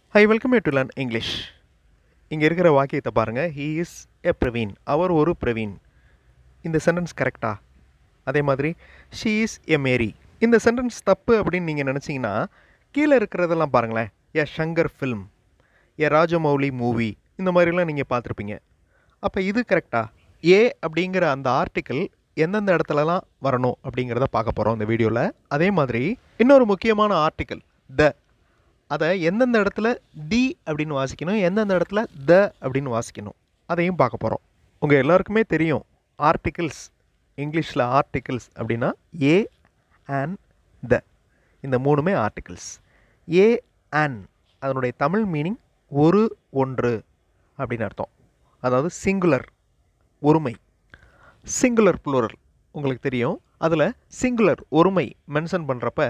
high welcome you to learn English இங்கே இருக்கிற வாக்கியத்தை பாருங்கள் ஹீ இஸ் எ பிரவீன் அவர் ஒரு பிரவீன் இந்த சென்டென்ஸ் கரெக்டா அதே மாதிரி ஷீ இஸ் எ மேரி இந்த சென்டென்ஸ் தப்பு அப்படின்னு நீங்கள் நினச்சிங்கன்னா கீழே இருக்கிறதெல்லாம் பாருங்களேன் a Shankar film a Rajamouli movie இந்த மாதிரிலாம் நீங்கள் பார்த்துருப்பீங்க அப்போ இது கரெக்டா ஏ அப்படிங்கிற அந்த ஆர்டிக்கிள் எந்தெந்த இடத்துலலாம் வரணும் அப்படிங்கிறத பார்க்க போகிறோம் இந்த வீடியோவில் அதே மாதிரி இன்னொரு முக்கியமான ஆர்டிக்கிள் த அதை எந்தெந்த இடத்துல தி அப்படின்னு வாசிக்கணும் எந்தெந்த இடத்துல த அப்படின்னு வாசிக்கணும் அதையும் பார்க்க போகிறோம் உங்கள் எல்லாருக்குமே தெரியும் ஆர்டிகிள்ஸ் இங்கிலீஷில் ஆர்டிகிள்ஸ் அப்படின்னா ஏ அண்ட் த இந்த மூணுமே ஆர்டிகிள்ஸ் ஏ அண்ட் அதனுடைய தமிழ் மீனிங் ஒரு ஒன்று அப்படின்னு அர்த்தம் அதாவது சிங்குலர் ஒருமை சிங்குலர் ப்ளூரல் உங்களுக்கு தெரியும் அதில் சிங்குலர் ஒருமை மென்ஷன் பண்ணுறப்ப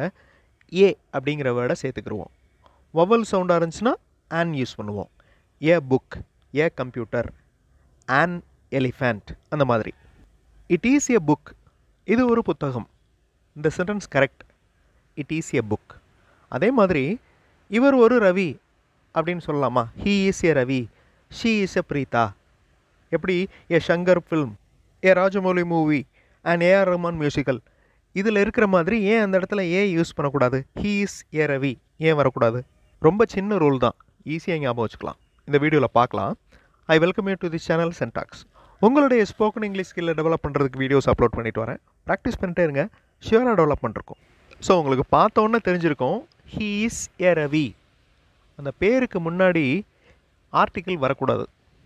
ஏ அப்படிங்கிற வேர்டை சேர்த்துக்கிருவோம் வவல் சவுண்டாக இருந்துச்சுன்னா ஆன் யூஸ் பண்ணுவோம் a book a computer an elephant அந்த மாதிரி இட் ஈஸ் எ புக் இது ஒரு புத்தகம் இந்த sentence correct it is a book அதே மாதிரி இவர் ஒரு ரவி அப்படின்னு சொல்லலாமா he is a Ravi she is a Preetha எப்படி a Shankar film a Rajamouli movie and A R Rahman musical இதில் இருக்கிற மாதிரி ஏன் அந்த இடத்துல ஏ யூஸ் பண்ணக்கூடாது ஹீ இஸ் ஏ ரவி ஏன் வரக்கூடாது ரொம்ப சின்ன ரூல் தான் ஈஸியாக ஞாபகம் வச்சுக்கலாம் இந்த வீடியோவில் பார்க்கலாம் I welcome you to the channel சென்டாக்ஸ் உங்களுடைய ஸ்போக்கன் இங்கிலீஷ் ஸ்கில்லை டெவலப் பண்ணுறதுக்கு வீடியோஸ் அப்லோட் பண்ணிட்டு வரேன் ப்ராக்டிஸ் பண்ணிட்டே இருங்க ஷியூராக டெவலப்மெண்ட் இருக்கும் ஸோ உங்களுக்கு பார்த்தோன்னே தெரிஞ்சிருக்கும் ஹீ இஸ் ஏ ரவி அந்த பேருக்கு முன்னாடி ஆர்டிக்கிள் வரக்கூடாது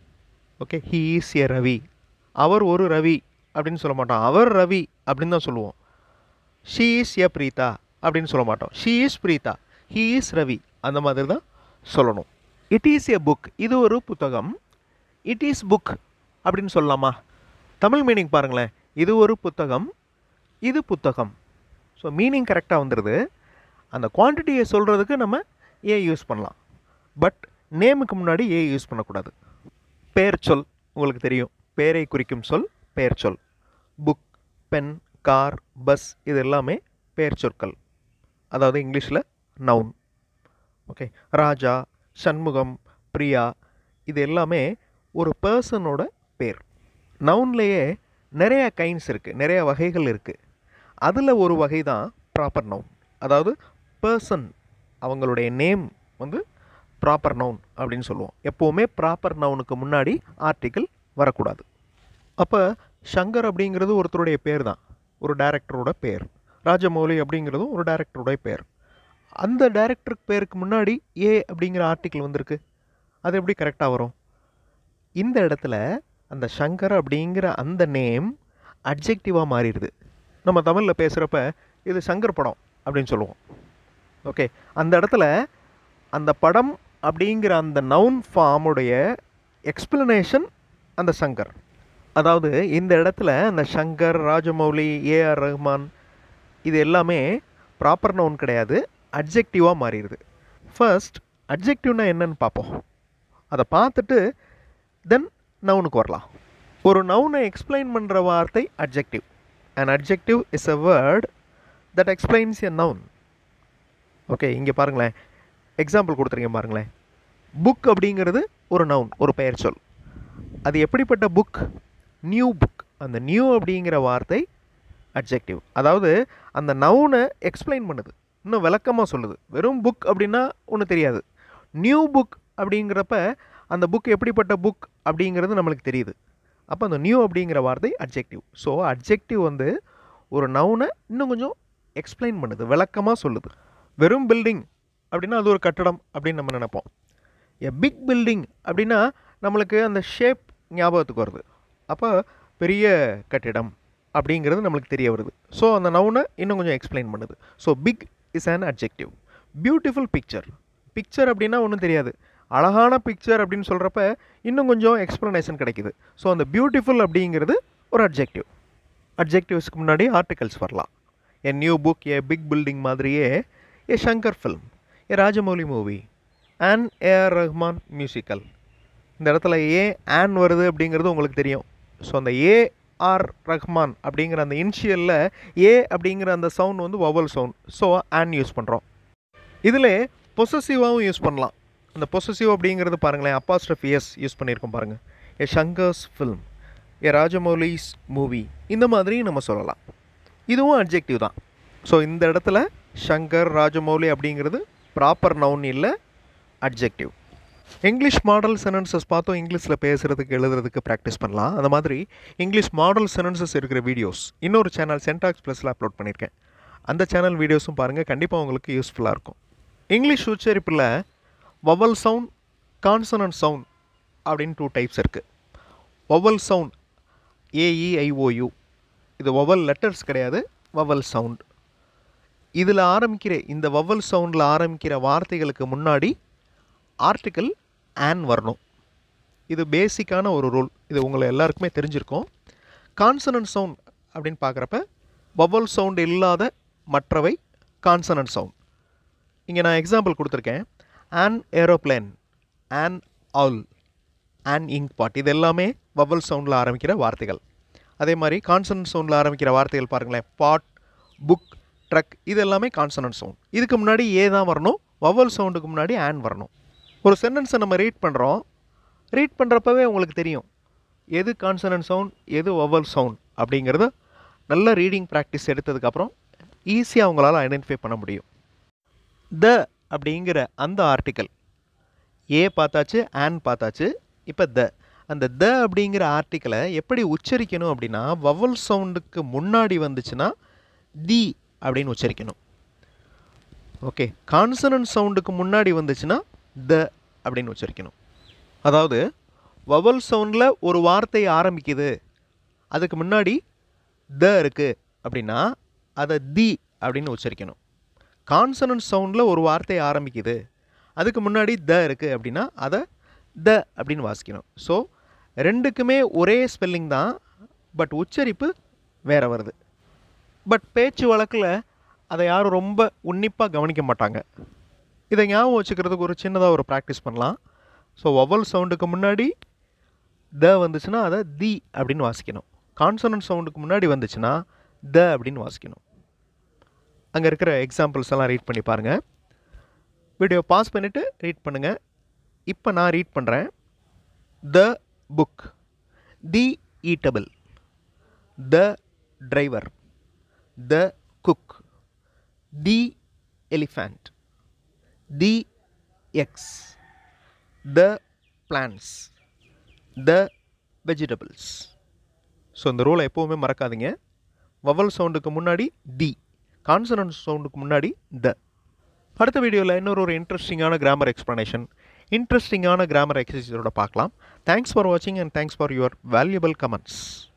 okay he is a Ravi அவர் ஒரு ரவி அப்படின்னு சொல்ல மாட்டோம் அவர் ரவி அப்படின்னு தான் சொல்லுவோம் ஷீ இஸ் ஏ பிரீதா அப்படின்னு சொல்ல மாட்டோம் she is Preetha he is Ravi அந்த மாதிரி தான் சொல்லணும் இட் இஸ் ஏ புக் இது ஒரு புத்தகம் இட் இஸ் புக் அப்படின்னு சொல்லலாமா தமிழ் மீனிங் பாருங்களேன் இது ஒரு புத்தகம் இது புத்தகம் ஸோ மீனிங் கரெக்டாக வந்துடுது அந்த குவான்டிட்டியை சொல்கிறதுக்கு நம்ம ஏ யூஸ் பண்ணலாம் பட் நேமுக்கு முன்னாடி ஏ யூஸ் பண்ணக்கூடாது பெயர் சொல் உங்களுக்கு தெரியும் பெயரை குறிக்கும் சொல் பெயர் சொல் புக் பென் கார் பஸ் இது எல்லாமே பெயர் சொற்கள் அதாவது இங்கிலீஷில் நவுன் ஓகே ராஜா சண்முகம் பிரியா இது எல்லாமே ஒரு பர்சனோட பேர் நவுன்லேயே நிறைய கைண்ட்ஸ் இருக்குது நிறைய வகைகள் இருக்குது அதில் ஒரு வகை தான் ப்ராப்பர் நவுன் அதாவது பர்சன் அவங்களுடைய நேம் வந்து ப்ராப்பர் நவுன் அப்படின்னு சொல்லுவோம் எப்போவுமே ப்ராப்பர் நவுனுக்கு முன்னாடி ஆர்டிக்கிள் வரக்கூடாது அப்போ ஷங்கர் அப்படிங்கிறது ஒருத்தருடைய பேர் தான் ஒரு டைரக்டரோட பேர் ராஜமௌலி அப்படிங்கிறதும் ஒரு டைரக்டருடைய பேர் அந்த டைரக்டருக்கு பேருக்கு முன்னாடி ஏ அப்படிங்கிற ஆர்டிக்கிள் வந்திருக்கு அது எப்படி கரெக்டாக வரும் இந்த இடத்துல அந்த ஷங்கர் அப்படிங்கிற அந்த நேம் அட்ஜெக்டிவாக மாறிடுது நம்ம தமிழில் பேசுகிறப்ப இது சங்கர் படம் அப்படின்னு சொல்லுவோம் ஓகே அந்த இடத்துல அந்த படம் அப்படிங்கிற அந்த நவுன் ஃபார்முடைய எக்ஸ்பிளனேஷன் அந்த சங்கர் அதாவது இந்த இடத்துல அந்த சங்கர் ராஜமௌலி ஏஆர் ரஹ்மான் இது எல்லாமே ப்ராப்பர் நவுன் கிடையாது அட்ஜெக்டிவாக மாறிடுது ஃபர்ஸ்ட் அட்ஜெக்டிவ்னா என்னன்னு பார்ப்போம் அதை பார்த்துட்டு தென் நவுனுக்கு வரலாம் ஒரு நவுனை எக்ஸ்பிளைன் பண்ணுற வார்த்தை adjective and adjective is a word that explains a noun okay இங்கே பாருங்களேன் எக்ஸாம்பிள் கொடுத்துருக்கேன் பாருங்களேன் புக் அப்படிங்கிறது ஒரு நவுன் ஒரு பெயர் சொல் அது எப்படிப்பட்ட புக் நியூ புக் அந்த நியூ அப்படிங்கிற வார்த்தை அட்ஜெக்டிவ் அதாவது அந்த நவுனை எக்ஸ்பிளைன் பண்ணுது இன்னும் விளக்கமாக சொல்லுது வெறும் புக் அப்படின்னா ஒன்றும் தெரியாது நியூ புக் அப்படிங்கிறப்ப அந்த புக் எப்படிப்பட்ட புக் அப்படிங்கிறது நம்மளுக்கு தெரியுது அப்போ அந்த நியூ அப்படிங்கிற வார்த்தை அட்ஜெக்டிவ் ஸோ அட்ஜெக்டிவ் வந்து ஒரு நவுனை இன்னும் கொஞ்சம் எக்ஸ்பிளைன் பண்ணுது விளக்கமாக சொல்லுது வெறும் பில்டிங் அப்படின்னா அது ஒரு கட்டடம் அப்படின்னு நம்ம நினைப்போம் எ பிக் பில்டிங் அப்படின்னா நம்மளுக்கு அந்த ஷேப் ஞாபகத்துக்கு வருது அப்போ பெரிய கட்டிடம் அப்படிங்கிறது நம்மளுக்கு தெரிய வருது ஸோ அந்த நவுனை இன்னும் கொஞ்சம் எக்ஸ்பிளைன் பண்ணுது so big is an adjective beautiful picture picture அப்படின்னா ஒன்றும் தெரியாது அழகான பிக்சர் அப்படின்னு சொல்கிறப்ப இன்னும் கொஞ்சம் எக்ஸ்ப்ளனேஷன் கிடைக்குது ஸோ அந்த பியூட்டிஃபுல் அப்படிங்கிறது ஒரு அட்ஜெக்டிவ் அட்ஜெக்டிவ்ஸ்க்கு முன்னாடி ஆர்டிகல்ஸ் வரலாம் a new book a big building மாதிரியே a Shankar film a Rajamouli movie and A R Rahman musical இந்த இடத்துல ஏ ஆன் வருது அப்படிங்கிறது உங்களுக்கு தெரியும் ஸோ அந்த ஏ ஆர் ரஹ்மான் அப்படிங்கிற அந்த இனிஷியலில் ஏ அப்படிங்கிற அந்த சவுண்ட் வந்து vowel sound so an use பண்ணுறோம் இதில் பொசசிவாகவும் யூஸ் பண்ணலாம் அந்த பொசசிவ் அப்படிங்கிறது பாருங்களேன் அப்பாஸ்ட்ரஃப் எஸ் யூஸ் பண்ணியிருக்கோம் பாருங்கள் a Shankar's film a Rajamouli's movie இந்த மாதிரி நம்ம சொல்லலாம் இதுவும் அட்ஜெக்டிவ் தான் ஸோ இந்த இடத்துல ஷங்கர் ராஜமௌலி அப்படிங்கிறது ப்ராப்பர் நவுன் இல்லை அட்ஜெக்டிவ் இங்கிலீஷ் மாடல் சென்டென்சஸ் பார்த்தோம் இங்கிலீஷில் பேசுகிறதுக்கு எழுதுறதுக்கு ப்ராக்டிஸ் பண்ணலாம் அந்த மாதிரி இங்கிலீஷ் மாடல் சென்டென்சஸ் இருக்கிற வீடியோஸ் இன்னொரு சேனல் சென்டாக்ஸ் ப்ளஸில் அப்லோட் பண்ணியிருக்கேன் அந்த சேனல் வீடியோஸும் பாருங்கள் கண்டிப்பாக உங்களுக்கு யூஸ்ஃபுல்லாக இருக்கும் இங்கிலீஷ் உச்சரிப்பில் வவல் சவுண்ட் கான்சனன்ட் சவுண்ட் அப்படின்னு டூ டைப்ஸ் இருக்குது வவல் சவுண்ட் ஏஇஐஓயு இது வவல் லெட்டர்ஸ் கிடையாது வவல் சவுண்ட் இதில் ஆரம்பிக்கிற இந்த வவல் சவுண்டில் ஆரம்பிக்கிற வார்த்தைகளுக்கு முன்னாடி ஆர்டிக்கல் ஆன் வரணும் இது பேசிக்கான ஒரு ரூல் இது உங்களை எல்லாருக்குமே தெரிஞ்சிருக்கும் கான்சனன்ட் சவுண்ட் அப்படின்னு பார்க்குறப்ப வவல் சவுண்ட் இல்லாத மற்றவை கான்சனன்ட் சவுண்ட் இங்கே நான் எக்ஸாம்பிள் கொடுத்துருக்கேன் an aeroplane an owl an ink pot இது எல்லாமே வவல் சவுண்டில் ஆரம்பிக்கிற வார்த்தைகள் அதே மாதிரி கான்சனன்ட் சவுண்டில் ஆரம்பிக்கிற வார்த்தைகள் பாருங்களேன் பாட் புக் ட்ரக் இது எல்லாமே கான்சனன்ட் சவுண்ட் இதுக்கு முன்னாடி ஏ தான் வரணும் வவல் சவுண்டுக்கு முன்னாடி ஆன் வரணும் ஒரு சென்டென்ஸை நம்ம ரீட் பண்ணுறோம் ரீட் பண்ணுறப்பவே உங்களுக்கு தெரியும் எது கான்சனன்ட் சவுண்ட் எது வவல் சவுண்ட் அப்படிங்கிறது நல்ல ரீடிங் ப்ராக்டிஸ் எடுத்ததுக்கப்புறம் ஈஸியாக அவங்களால ஐடென்டிஃபை பண்ண முடியும் த அப்படிங்கிற அந்த ஆர்டிக்கல் ஏ பார்த்தாச்சு ஆன் பார்த்தாச்சு இப்போ த அந்த த அப்படிங்கிற ஆர்டிக்கலை எப்படி உச்சரிக்கணும் அப்படின்னா வவல் சவுண்டுக்கு முன்னாடி வந்துச்சுன்னா தி அப்படின்னு உச்சரிக்கணும் ஓகே கான்சனன்ட் சவுண்டுக்கு முன்னாடி வந்துச்சுன்னா த அப்படின்னு உச்சரிக்கணும் அதாவது வவல் சவுண்டில் ஒரு வார்த்தை ஆரம்பிக்குது அதுக்கு முன்னாடி த இருக்குது அப்படின்னா அதை தி அப்படின்னு உச்சரிக்கணும் கான்சனன்ட் சவுண்டில் ஒரு வார்த்தை ஆரம்பிக்குது அதுக்கு முன்னாடி த இருக்குது அப்படின்னா அதை த அப்படின்னு வாசிக்கணும் ஸோ ரெண்டுக்குமே ஒரே ஸ்பெல்லிங் தான் பட் உச்சரிப்பு வேறு வருது பட் பேச்சு வழக்கில் அதை யாரும் ரொம்ப உன்னிப்பாக கவனிக்க மாட்டாங்க இதை ஞாபகம் வச்சுக்கிறதுக்கு ஒரு சின்னதாக ஒரு ப்ராக்டிஸ் பண்ணலாம் ஸோ ஒவல் சவுண்டுக்கு முன்னாடி த வந்துச்சுன்னா அதை தி அப்படின்னு வாசிக்கணும் கான்சனன்ட் சவுண்டுக்கு முன்னாடி வந்துச்சுன்னா த அப்படின்னு வாசிக்கணும் அங்கே இருக்கிற எக்ஸாம்பிள்ஸ் எல்லாம் ரீட் பண்ணி பாருங்கள் வீடியோ பாஸ் பண்ணிவிட்டு ரீட் பண்ணுங்கள் இப்போ நான் ரீட் பண்ணுறேன் the book the eatable the driver the cook the elephant the X the plans the vegetables so இந்த ரூலை எப்போவுமே மறக்காதீங்க வவல் சவுண்டுக்கு முன்னாடி தி கான்சனன்ட் சவுண்டுக்கு முன்னாடி த அடுத்த வீடியோவில் இன்னொரு ஒரு இன்ட்ரெஸ்டிங்கான கிராமர் எக்ஸ்ப்ளனேஷன் இன்ட்ரெஸ்டிங்கான கிராமர் எக்ஸசைஸோட பார்க்கலாம் தேங்க்ஸ் ஃபார் வாட்சிங் and thanks for your valuable comments